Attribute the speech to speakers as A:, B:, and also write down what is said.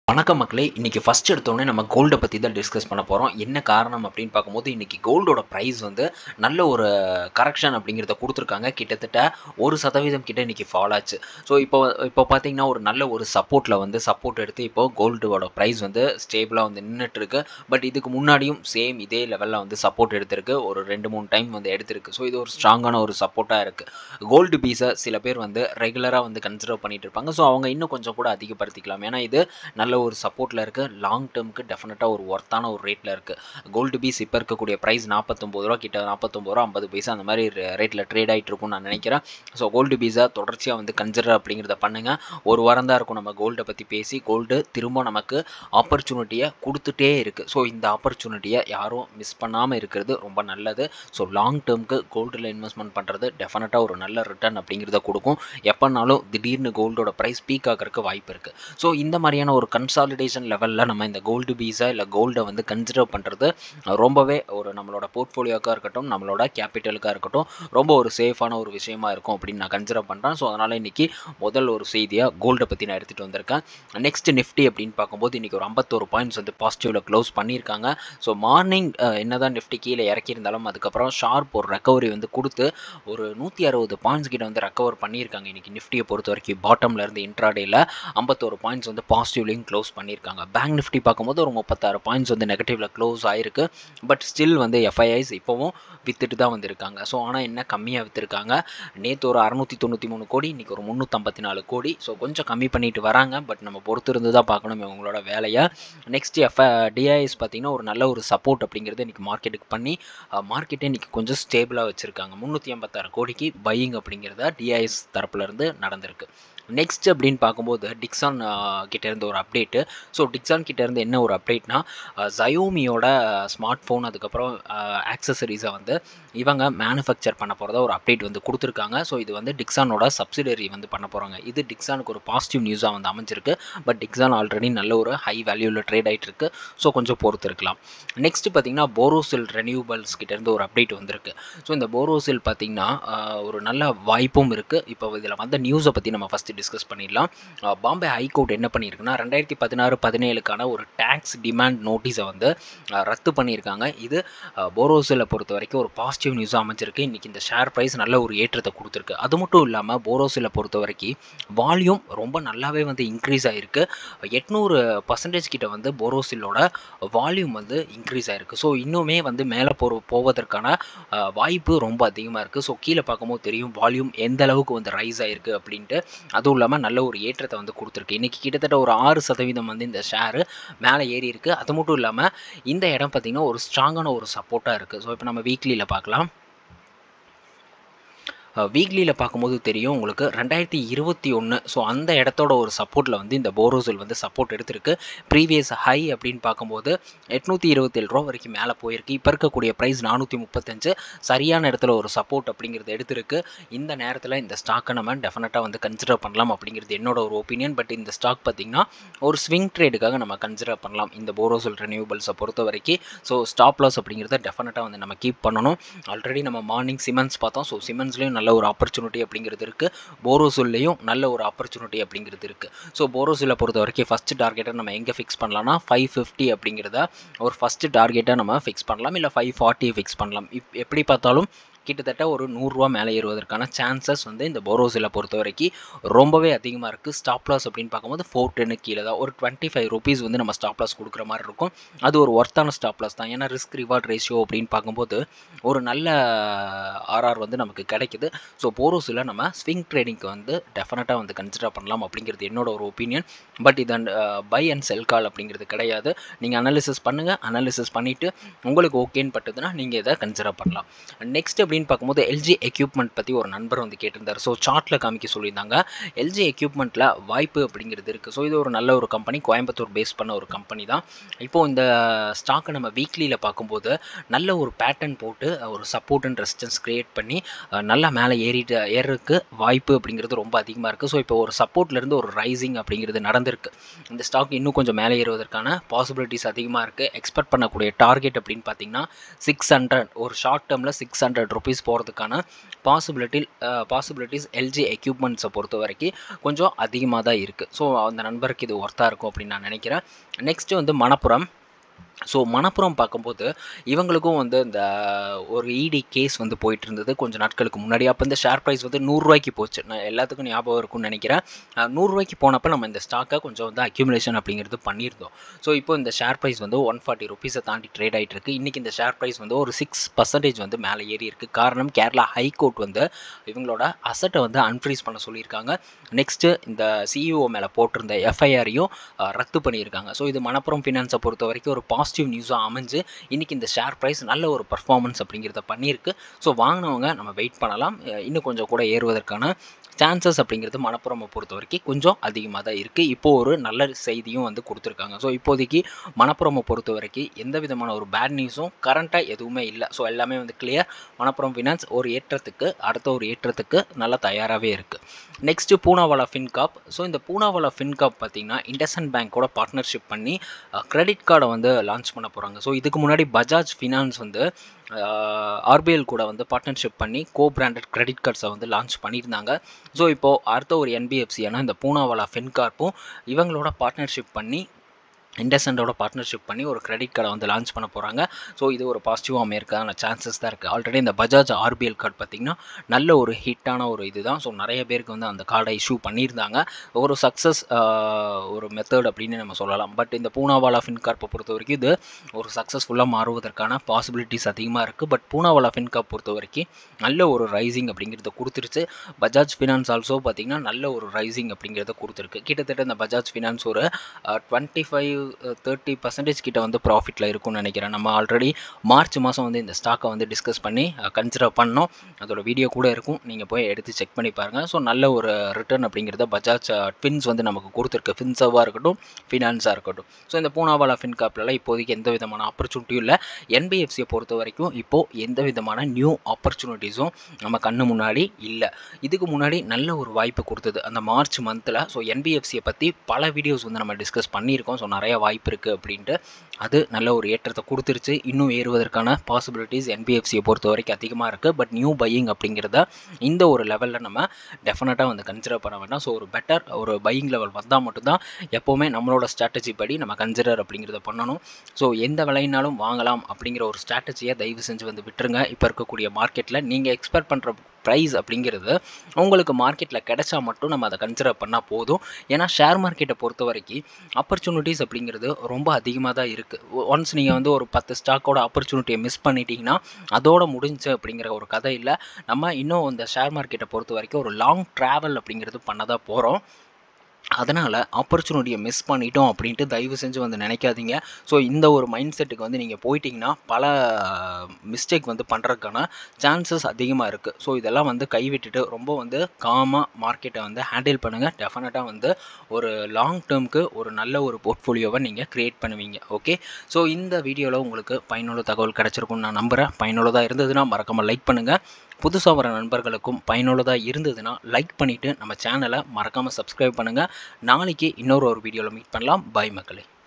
A: வணக்கம் மக்களே இன்றைக்கி ஃபஸ்ட் எடுத்தோடனே நம்ம கோல்டை பற்றி தான் டிஸ்கஸ் பண்ண போகிறோம் என்ன காரணம் அப்படின்னு பார்க்கும்போது இன்றைக்கி கோல்டோட ப்ரைஸ் வந்து நல்ல ஒரு கரெக்ஷன் அப்படிங்கிறத கொடுத்துருக்காங்க கிட்டத்தட்ட ஒரு சதவீதம் கிட்ட இன்றைக்கி ஃபால் ஆச்சு ஸோ இப்போ இப்போ பார்த்தீங்கன்னா ஒரு நல்ல ஒரு சப்போர்ட்டில் வந்து சப்போர்ட் எடுத்து இப்போ கோல்டோட ப்ரைஸ் வந்து ஸ்டேபிளாக வந்து நின்றுட்டு இருக்கு பட் இதுக்கு முன்னாடியும் சேம் இதே லெவலில் வந்து சப்போர்ட் எடுத்திருக்கு ஒரு ரெண்டு மூணு டைம் வந்து எடுத்திருக்கு ஸோ இது ஒரு ஸ்ட்ராங்கான ஒரு சப்போர்ட்டாக இருக்குது கோல்டு பீஸை சில பேர் வந்து ரெகுலராக வந்து கன்சிடர் பண்ணிட்டு இருப்பாங்க ஸோ அவங்க இன்னும் கொஞ்சம் கூட அதிகப்படுத்திக்கலாம் ஏன்னா இது நல்ல ஒரு சப்போர்ட்டில் இருக்குது லாங் டேர்முக்கு டெஃபினட்டாக ஒரு ஒர்த்தான ஒரு ரேட்டில் இருக்குது கோல்டு பீஸ் இப்போ இருக்கக்கூடிய ப்ரைஸ் நாற்பத்தொம்பது ரூபா கிட்ட நாற்பத்தொம்பது ரூபா ஐம்பது பைசா அந்த மாதிரி ரேட்டில் ட்ரேட் ஆகிட்டு இருக்கும்னு நான் நினைக்கிறேன் ஸோ கோல்டு பீஸை தொடர்ச்சியாக வந்து கன்சிடர் அப்படிங்கிறத பண்ணுங்கள் ஒரு வாரம் தான் இருக்கும் நம்ம கோல்டை பற்றி பேசி கோல்டு திரும்ப நமக்கு ஆப்பர்ச்சுனிட்டியை கொடுத்துட்டே இருக்குது ஸோ இந்த ஆப்பர்ச்சுனிட்டியை யாரும் மிஸ் பண்ணாமல் இருக்கிறது ரொம்ப நல்லது ஸோ லாங் டேர்முக்கு கோல்டில் இன்வெஸ்ட்மெண்ட் பண்ணுறது டெஃபினட்டாக ஒரு நல்ல ரிட்டர்ன் அப்படிங்கிறத கொடுக்கும் எப்போனாலும் திடீர்னு கோல்டோட ப்ரைஸ் பீக் ஆகிறதுக்கு வாய்ப்பு இருக்குது ஸோ இந்த மாதிரியான ஒரு கன்சாலிடேஷன் லெவலில் நம்ம இந்த கோல்டு பீஸா இல்லை கோல்டை வந்து கன்சிடர் பண்ணுறது ரொம்பவே ஒரு நம்மளோட போர்ட்ஃபோலியோக்காக இருக்கட்டும் நம்மளோட கேபிட்டலுக்காக இருக்கட்டும் ரொம்ப ஒரு சேஃபான ஒரு விஷயமா இருக்கும் அப்படின்னு நான் கன்சிடர் பண்ணுறேன் ஸோ அதனால் இன்றைக்கி முதல் ஒரு செய்தியாக கோல்டை பற்றி நான் எடுத்துகிட்டு வந்திருக்கேன் நெக்ஸ்ட் நிஃப்டி அப்படின்னு பார்க்கும்போது இன்றைக்கி ஒரு ஐம்பத்தோரு பாயிண்ட்ஸ் வந்து பாசிட்டிவில் க்ளோஸ் பண்ணியிருக்காங்க ஸோ மார்னிங் என்ன தான் நிஃப்டி கீழே இறக்கியிருந்தாலும் அதுக்கப்புறம் ஷார்ப் ஒரு ரெக்கவரி வந்து கொடுத்து ஒரு நூற்றி அறுபது பாயிண்ட்ஸ் கிட்ட வந்து ரெக்கவர் பண்ணியிருக்காங்க இன்றைக்கி நிஃப்டியை பொறுத்த வரைக்கும் பாட்டமில் இருந்து இன்ட்ராடேயில் ஐம்பத்தோரு பாயிண்ட்ஸ் வந்து பாசிட்டிவ்லையும் க்ளோஸ் பண்ணியிருக்காங்க பேங்க் நிஃப்டி பார்க்கும்போது ஒரு முப்பத்தாறு பாயிண்ட்ஸ் வந்து நெகட்டிவில் க்ளோஸ் ஆயிருக்கு பட் ஸ்டில் வந்து எஃப்ஐஐஸ் இப்போவும் வித்துட்டு தான் வந்திருக்காங்க ஸோ ஆனால் என்ன கம்மியாக விற்றுருக்காங்க நேற்று ஒரு அறநூற்றி தொண்ணூற்றி மூணு கோடி இன்றைக்கி ஒரு முந்நூற்றம்பத்தி நாலு கோடி ஸோ கொஞ்சம் கம்மி பண்ணிட்டு வராங்க பட் நம்ம பொறுத்து இருந்து தான் பார்க்கணும் இவங்களோட வேலையை நெக்ஸ்ட் எஃப் டிஐஎஸ் பார்த்திங்கன்னா ஒரு நல்ல ஒரு சப்போர்ட் அப்படிங்கிறது இன்றைக்கி மார்க்கெட்டுக்கு பண்ணி மார்க்கெட்டே இன்றைக்கி கொஞ்சம் ஸ்டேபிளாக வச்சுருக்காங்க முந்நூற்றி ஐம்பத்தாறு கோடிக்கு பையிங் அப்படிங்கிறத டிஐஎஸ் தரப்புலேருந்து நடந்திருக்கு நெக்ஸ்ட் அப்படின்னு பார்க்கும்போது டிக்ஸான் கிட்டேருந்து ஒரு அப்டேட்டு ஸோ டிக்ஸான் கிட்டேருந்து என்ன ஒரு அப்டேட்னா ஜயோமியோட ஸ்மார்ட் ஃபோன் அதுக்கப்புறம் ஆக்சசரிஸை வந்து இவங்க மேனுஃபேக்சர் பண்ண போகிறதா ஒரு அப்டேட் வந்து கொடுத்துருக்காங்க ஸோ இது வந்து டிக்ஸானோட சப்சிடரி வந்து பண்ண போகிறாங்க இது டிக்ஸானுக்கு ஒரு பாசிட்டிவ் நியூஸாக வந்து அமைஞ்சிருக்கு பட் டிக்ஸான் ஆல்ரெடி நல்ல ஒரு ஹை வேல்யூவில் ட்ரேட் ஆகிட்டு இருக்கு ஸோ கொஞ்சம் பொறுத்து இருக்கலாம் நெக்ஸ்ட் பார்த்தீங்கன்னா போரோசில் ரெனியூபல்ஸ் கிட்டேருந்து ஒரு அப்டேட் வந்திருக்கு ஸோ இந்த போரோசில் பார்த்திங்கன்னா ஒரு நல்ல வாய்ப்பும் இருக்குது இப்போ இதில் வந்த நியூஸை பற்றி நம்ம ஃபஸ்ட்டு டிஸ்கஸ் பண்ணிடலாம் பாம்பே ஹைகோர்ட் என்ன பண்ணியிருக்குன்னா ரெண்டாயிரத்தி பதினாறு பதினேழுக்கான ஒரு டேக்ஸ் டிமாண்ட் நோட்டீஸை வந்து ரத்து பண்ணியிருக்காங்க இது போரோசிலை பொறுத்த வரைக்கும் ஒரு பாசிட்டிவ் நியூஸாக அமைஞ்சிருக்கு இன்றைக்கி இந்த ஷேர் ப்ரைஸ் நல்ல ஒரு ஏற்றத்தை கொடுத்துருக்கு அது மட்டும் இல்லாமல் போரோசிலை பொறுத்த வரைக்கும் வால்யூம் ரொம்ப நல்லாவே வந்து இன்க்ரீஸ் ஆகிருக்கு எட்நூறு பர்சன்டேஜ் கிட்ட வந்து போரோசிலோட வால்யூம் வந்து இன்க்ரீஸ் ஆகிருக்கு ஸோ இன்னுமே வந்து மேலே போ போவதற்கான வாய்ப்பு ரொம்ப அதிகமாக இருக்குது ஸோ கீழே பார்க்கும்போது தெரியும் வால்யூம் எந்த அளவுக்கு வந்து ரைஸ் ஆகிருக்கு அப்படின்ட்டு அதுவும் இல்லாமல் நல்ல ஒரு ஏற்றத்தை வந்து கொடுத்துருக்கு இன்றைக்கி கிட்டத்தட்ட ஒரு ஆறு சதவீதம் வந்து இந்த ஷேரு மேலே ஏறி இருக்குது அது மட்டும் இல்லாமல் இந்த இடம் பார்த்திங்கன்னா ஒரு ஸ்ட்ராங்கான ஒரு சப்போர்ட்டாக இருக்குது ஸோ இப்போ நம்ம வீக்லியில் பார்க்கலாம் வீக்லியில் பார்க்கும்போது தெரியும் உங்களுக்கு ரெண்டாயிரத்தி இருபத்தி ஒன்று ஸோ அந்த இடத்தோட ஒரு சப்போர்ட்டில் வந்து இந்த போரோசில் வந்து சப்போர்ட் எடுத்திருக்கு ப்ரீவியஸ் ஹை அப்படின்னு பார்க்கும்போது எட்நூற்றி இருபத்தேழு ரூபா வரைக்கும் மேலே போயிருக்கு இப்போ இருக்கக்கூடிய ப்ரைஸ் நானூற்றி முப்பத்தஞ்சு சரியான இடத்துல ஒரு சப்போர்ட் அப்படிங்கிறது எடுத்திருக்கு இந்த நேரத்தில் இந்த ஸ்டாக்கை நம்ம டெஃபினட்டாக வந்து கன்சிடர் பண்ணலாம் அப்படிங்கிறது என்னோட ஒரு ஒப்பீனியன் பட் இந்த ஸ்டாக் பார்த்திங்கன்னா ஒரு ஸ்விங் ட்ரேடுக்காக நம்ம கன்சிடர் பண்ணலாம் இந்த போரோசில் ரெனியூபிள்ஸை பொறுத்த வரைக்கும் ஸோ ஸ்டாப் லாஸ் அப்படிங்கிறத டெஃபினட்டாக வந்து நம்ம கீப் பண்ணணும் ஆல்ரெடி நம்ம மார்னிங் சிமெண்ட்ஸ் பார்த்தோம் ஸோ சிமெண்ட்ஸ்லேயும் நல்ல ஒரு ஆப்பர்ச்சுனிட்டி அப்படிங்கிறது இருக்குது போரோசில்லையும் நல்ல ஒரு ஆப்பர்ச்சுனிட்டி அப்படிங்கிறது இருக்குது ஸோ போரோசிலை பொறுத்த வரைக்கும் ஃபஸ்ட்டு டார்கெட்டை நம்ம எங்கே ஃபிக்ஸ் பண்ணலாம்னா ஃபைவ் ஃபிஃப்டி அப்படிங்கிறத ஒரு ஃபஸ்ட்டு டார்கெட்டை நம்ம ஃபிக்ஸ் பண்ணலாம் இல்லை ஃபைவ் ஃபார்ட்டி ஃபிக்ஸ் பண்ணலாம் இப் எப்படி பார்த்தாலும் கிட்டத்தட்ட ஒரு நூறுரூவா மேலே ஏறுவதற்கான சான்சஸ் வந்து இந்த போரோசிலை பொறுத்த வரைக்கும் ரொம்பவே அதிகமாக இருக்குது ஸ்டாப் லாஸ் அப்படின்னு பார்க்கும்போது ஃபோர் டென்னு கீழே தான் ஒரு டுவெண்ட்டி ஃபைவ் ருபீஸ் வந்து நம்ம ஸ்டாப் லாஸ் கொடுக்குற மாதிரி இருக்கும் அது ஒரு ஒர்த்தான ஸ்டாப் லாஸ் தான் ஏன்னா ரிஸ்க் ரிவார்ட் ரேஷியோ அப்படின்னு பார்க்கும்போது ஒரு நல்ல ஆர்ஆர் வந்து நமக்கு கிடைக்குது ஸோ போரோஸில் நம்ம ஸ்விங் ட்ரேடிங்க்கு வந்து டெஃபினட்டாக வந்து கன்சிடர் பண்ணலாம் அப்படிங்கிறது என்னோட ஒரு ஒப்பீனியன் பட் இது பை அண்ட் செல் கால் அப்படிங்கிறது கிடையாது நீங்கள் அனாலிசிஸ் பண்ணுங்கள் அனாலிசிஸ் பண்ணிவிட்டு உங்களுக்கு ஓகேன்னு பட்டுதுன்னா நீங்கள் இதை கன்சிடர் பண்ணலாம் நெக்ஸ்ட் அப்படின்னு பார்க்கும்போது எல்ஜி எக்யூப்மெண்ட் பற்றி ஒரு நண்பர் வந்து கேட்டிருந்தார் ஸோ சார்ட்டில் காமிக்க சொல்லியிருந்தாங்க எல்ஜி எக்யூப்மெண்ட்டில் வாய்ப்பு அப்படிங்கிறது இருக்குது ஸோ இது ஒரு நல்ல ஒரு கம்பெனி கோயம்புத்தூர் பேஸ் பண்ண ஒரு கம்பெனி தான் இப்போது இந்த ஸ்டாக்கை நம்ம வீக்லியில் பார்க்கும்போது நல்ல ஒரு பேட்டர்ன் போட்டு ஒரு சப்போர்ட் அண்ட் ரெசிஸ்டன்ஸ் க்ரியேட் பண்ணி நல்லா மேலே ஏறிட்டு ஏறதுக்கு வாய்ப்பு அப்படிங்கிறது ரொம்ப அதிகமாக இருக்குது ஸோ இப்போ ஒரு சப்போர்ட்லேருந்து ஒரு ரைசிங் அப்படிங்கிறது நடந்திருக்கு இந்த ஸ்டாக் இன்னும் கொஞ்சம் மேலே ஏறுவதற்கான பாசிபிலிட்டிஸ் அதிகமாக இருக்குது எக்ஸ்பெக்ட் பண்ணக்கூடிய டார்கெட் அப்படின்னு பார்த்தீங்கன்னா சிக்ஸ் ஹண்ட்ரட் ஒரு ஷார்ட் டேர்மில் சிக்ஸ் ஹண்ட்ரட் ருபீஸ் ருபீஸ் போகிறதுக்கான பாசிபிலிட்டி பாசிபிலிட்டிஸ் எல்ஜி எக்யூப்மெண்ட்ஸை பொறுத்த வரைக்கும் கொஞ்சம் அதிகமாக தான் இருக்குது ஸோ அந்த நண்பருக்கு இது ஒர்த்தாக இருக்கும் அப்படின்னு நான் நினைக்கிறேன் நெக்ஸ்ட்டு வந்து மணப்புறம் ஸோ மணப்புறம் பார்க்கும்போது இவங்களுக்கும் வந்து இந்த ஒரு இடி கேஸ் வந்து போயிட்டு இருந்தது கொஞ்சம் நாட்களுக்கு முன்னாடி அப்போ இந்த ஷேர் ப்ரைஸ் வந்து நூறுரூவாய்க்கு போச்சு நான் எல்லாத்துக்கும் ஞாபகம் இருக்கும்னு நினைக்கிறேன் நூறுரூவாய்க்கு போனப்போ நம்ம இந்த ஸ்டாக்கை கொஞ்சம் வந்து அக்யூமுலேஷன் அப்படிங்கிறது பண்ணியிருந்தோம் ஸோ இப்போ இந்த ஷேர் ப்ரைஸ் வந்து ஒன் ஃபார்ட்டி ருபீஸை தாண்டி ட்ரேட் ஆகிட்டு இருக்கு இன்றைக்கி இந்த ஷேர் ப்ரைஸ் வந்து ஒரு சிக்ஸ் பர்சன்டேஜ் வந்து மேலே ஏறி இருக்குது காரணம் கேரளா ஹைகோர்ட் வந்து இவங்களோட அசட்டை வந்து அன்ஃப்ரீஸ் பண்ண சொல்லியிருக்காங்க நெக்ஸ்ட்டு இந்த சிஇஓ மேலே போட்டிருந்த எஃப்ஐஆரையும் ரத்து பண்ணியிருக்காங்க ஸோ இது மணப்புறம் ஃபினான்ஸை பொறுத்த வரைக்கும் ஒரு பாசிட்டிவ் நியூஸாக அமைஞ்சு இன்றைக்கி இந்த ஷேர் ப்ரைஸ் நல்ல ஒரு பர்ஃபார்மன்ஸ் அப்படிங்கிறத பண்ணியிருக்கு ஸோ வாங்கினவங்க நம்ம வெயிட் பண்ணலாம் இன்னும் கொஞ்சம் கூட ஏறுவதற்கான சான்சஸ் அப்படிங்கிறது மணப்புறமை பொறுத்த வரைக்கும் கொஞ்சம் அதிகமாக தான் இருக்குது இப்போது ஒரு நல்ல செய்தியும் வந்து கொடுத்துருக்காங்க ஸோ இப்போதைக்கு மணப்புறமை பொறுத்த வரைக்கும் எந்த விதமான ஒரு பேட் நியூஸும் கரண்ட்டாக எதுவுமே இல்லை ஸோ எல்லாமே வந்து கிளியர் மணப்புறம் ஃபினான்ஸ் ஒரு ஏற்றத்துக்கு அடுத்த ஒரு ஏற்றத்துக்கு நல்லா தயாராகவே இருக்குது நெக்ஸ்ட்டு பூனாவாலா ஃபின்காப் ஸோ இந்த பூனாவாலா ஃபின்காப் பார்த்திங்கன்னா இண்டஸ்இண்ட் பேங்க்கோட பார்ட்னர்ஷிப் பண்ணி கிரெடிட் கார்டை வந்து லான்ச் பண்ண போகிறாங்க ஸோ இதுக்கு முன்னாடி பஜாஜ் ஃபினான்ஸ் வந்து ஆர்பிஎல் கூட வந்து பார்ட்னர்ஷிப் பண்ணி கோ பிராண்டட் கிரெடிட் கார்ட்ஸை வந்து லான்ச் பண்ணியிருந்தாங்க ஸோ இப்போது அடுத்த ஒரு என்பிஎஃப்சியான இந்த பூனாவாலா ஃபின்கார்ப்பும் இவங்களோட பார்ட்னர்ஷிப் பண்ணி இண்டஸ்இண்டோட பார்ட்னர்ஷிப் பண்ணி ஒரு கிரெடிட் கார்டை வந்து லான்ச் பண்ண போகிறாங்க ஸோ இது ஒரு பாசிட்டிவாக அமையிருக்கான சான்சஸ் தான் இருக்குது ஆல்ரெடி இந்த பஜாஜ் ஆர்பிஎல் கார்டு பார்த்திங்கன்னா நல்ல ஒரு ஹிட்டான ஒரு இது தான் ஸோ நிறைய பேருக்கு வந்து அந்த கார்டை இஷ்யூ பண்ணியிருந்தாங்க ஒரு சக்ஸஸ் ஒரு மெத்தட் அப்படின்னு நம்ம சொல்லலாம் பட் இந்த பூனாவாலா ஃபின்கார்ப்பை பொறுத்த வரைக்கும் இது ஒரு சக்ஸஸ்ஃபுல்லாக மாறுவதற்கான பாசிபிலிட்டிஸ் அதிகமாக இருக்குது பட் பூனாவாலா ஃபின்கார்ப் பொறுத்த வரைக்கும் நல்ல ஒரு ரைசிங் அப்படிங்கிறத கொடுத்துருச்சு பஜாஜ் ஃபினான்ஸ் ஆல்சோ பார்த்திங்கன்னா நல்ல ஒரு ரைசிங் அப்படிங்கிறத கொடுத்துருக்கு கிட்டத்தட்ட இந்த பஜாஜ் ஃபினான்ஸ் ஒரு டுவெண்ட்டி ஃபைவ் தேர்ட்டி பர்சன்டேஜ் கிட்ட வந்து ப்ராஃபிட்டில் இருக்கும்னு நினைக்கிறேன் நம்ம ஆல்ரெடி மார்ச் மாதம் வந்து இந்த ஸ்டாக்கை வந்து டிஸ்கஸ் பண்ணி கன்சிடர் பண்ணோம் அதோட வீடியோ கூட இருக்கும் நீங்கள் போய் எடுத்து செக் பண்ணி பாருங்கள் ஸோ நல்ல ஒரு ரிட்டர்ன் அப்படிங்கிறத பஜாஜ் ட்வின்ஸ் வந்து நமக்கு கொடுத்துருக்கு ஃபின்சவாக இருக்கட்டும் ஃபினான்ஸாக இருக்கட்டும் ஸோ இந்த பூனாவாலா ஃபின்காப்லலாம் இப்போதைக்கு எந்த விதமான ஆப்பர்ச்சுனிட்டியும் இல்லை என்பிஎஃப்சியை பொறுத்த வரைக்கும் இப்போது எந்த விதமான நியூ ஆப்பர்ச்சுனிட்டிஸும் நம்ம கண்ணு முன்னாடி இல்லை இதுக்கு முன்னாடி நல்ல ஒரு வாய்ப்பு கொடுத்தது அந்த மார்ச் மந்தில் ஸோ என்பிஎஃப்சியை பற்றி பல வீடியோஸ் வந்து நம்ம டிஸ்கஸ் பண்ணியிருக்கோம் ஸோ நிறைய வாய்ப்பு இருக்குது அப்படின்ட்டு அது நல்ல ஒரு ஏற்றத்தை கொடுத்துருச்சு இன்னும் ஏறுவதற்கான பாசிபிலிட்டிஸ் என்பிஎஃப்சியை பொறுத்த வரைக்கும் அதிகமாக இருக்குது பட் நியூ பையிங் அப்படிங்கிறத இந்த ஒரு லெவலில் நம்ம டெஃபினட்டாக வந்து கன்சிடர் பண்ண வேண்டாம் ஸோ ஒரு பெட்டர் ஒரு பையிங் லெவல் வந்தால் மட்டும்தான் எப்போவுமே நம்மளோட ஸ்ட்ராட்டஜி படி நம்ம கன்சிடர் அப்படிங்கிறத பண்ணணும் ஸோ எந்த விலைனாலும் வாங்கலாம் அப்படிங்கிற ஒரு ஸ்ட்ராட்டஜியை தயவு செஞ்சு வந்து விட்டுருங்க இப்போ இருக்கக்கூடிய மார்க்கெட்டில் நீங்கள் எக்ஸ்பெக்ட் பண்ணுற ப்ரைஸ் அப்படிங்கிறது உங்களுக்கு மார்க்கெட்டில் கிடைச்சா மட்டும் நம்ம அதை கன்சிடர் பண்ணால் போதும் ஏன்னா ஷேர் மார்க்கெட்டை பொறுத்த வரைக்கும் ஆப்பர்ச்சுனிட்டிஸ் அப்படிங்கிறது ரொம்ப அதிகமாக தான் இருக்குது ஒன்ஸ் நீங்கள் வந்து ஒரு பத்து ஸ்டாக்கோட ஆப்பர்ச்சுனிட்டியை மிஸ் பண்ணிட்டீங்கன்னா அதோட முடிஞ்சு அப்படிங்கிற ஒரு கதை இல்லை நம்ம இன்னும் இந்த ஷேர் மார்க்கெட்டை பொறுத்த வரைக்கும் ஒரு லாங் ட்ராவல் அப்படிங்கிறது பண்ண தான் போகிறோம் அதனால் ஆப்பர்ச்சுனிட்டியை மிஸ் பண்ணிட்டோம் அப்படின்ட்டு தயவு செஞ்சு வந்து நினைக்காதீங்க ஸோ இந்த ஒரு மைண்ட் செட்டுக்கு வந்து நீங்கள் போயிட்டீங்கன்னா பல மிஸ்டேக் வந்து பண்ணுறதுக்கான சான்சஸ் அதிகமாக இருக்குது ஸோ இதெல்லாம் வந்து கைவிட்டுட்டு ரொம்ப வந்து காமாக மார்க்கெட்டை வந்து ஹேண்டில் பண்ணுங்கள் டெஃபினட்டாக வந்து ஒரு லாங் டேர்முக்கு ஒரு நல்ல ஒரு போர்ட்ஃபோலியோவை நீங்கள் க்ரியேட் பண்ணுவீங்க ஓகே ஸோ இந்த வீடியோவில் உங்களுக்கு பயனுள்ள தகவல் கிடச்சிருக்கும்னு நான் நம்புகிறேன் பயனுள்ளதாக இருந்ததுன்னா மறக்காமல் லைக் பண்ணுங்கள் புதுசாக வர நண்பர்களுக்கும் பயனுள்ளதாக இருந்ததுன்னா லைக் பண்ணிவிட்டு நம்ம சேனலை மறக்காமல் சப்ஸ்கிரைப் பண்ணுங்கள் நாளைக்கு இன்னொரு ஒரு வீடியோவில் மீட் பண்ணலாம் பாய் மக்களே